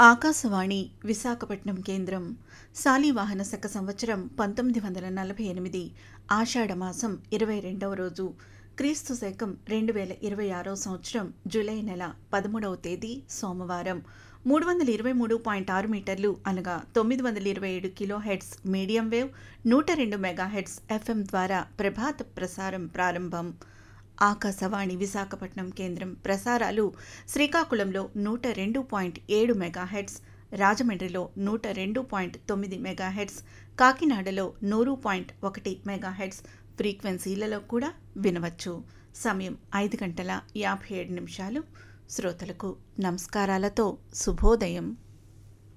ఆకాశవాణి విశాఖపట్నం కేంద్రం శాలివాహన శక సంవత్సరం పంతొమ్మిది వందల నలభై ఎనిమిది ఆషాఢమాసం ఇరవై రెండవ రోజు క్రీస్తు శకం రెండు వేల ఇరవై ఆరో సంవత్సరం జూలై నెల పదమూడవ తేదీ సోమవారం మూడు వందల ఇరవై మూడు పాయింట్ ఆరు మీటర్లు అనగా తొమ్మిది వందల ఇరవై ఏడు కిలో హెడ్స్ మీడియం వేవ్ నూట రెండు మెగా హెడ్స్ ఎఫ్ఎం ద్వారా ప్రభాత ప్రసారం ప్రారంభం ఆకాశవాణి విశాఖపట్నం కేంద్రం ప్రసారాలు శ్రీకాకుళంలో నూట రెండు పాయింట్ ఏడు మెగాహెడ్స్ రాజమండ్రిలో నూట రెండు పాయింట్ తొమ్మిది మెగాహెడ్స్ కాకినాడలో నూరు పాయింట్ ఒకటి మెగాహెడ్స్ ఫ్రీక్వెన్సీలలో కూడా వినవచ్చు సమయం ఐదు గంటల యాభై ఏడు నిమిషాలు శ్రోతలకు నమస్కారాలతో శుభోదయం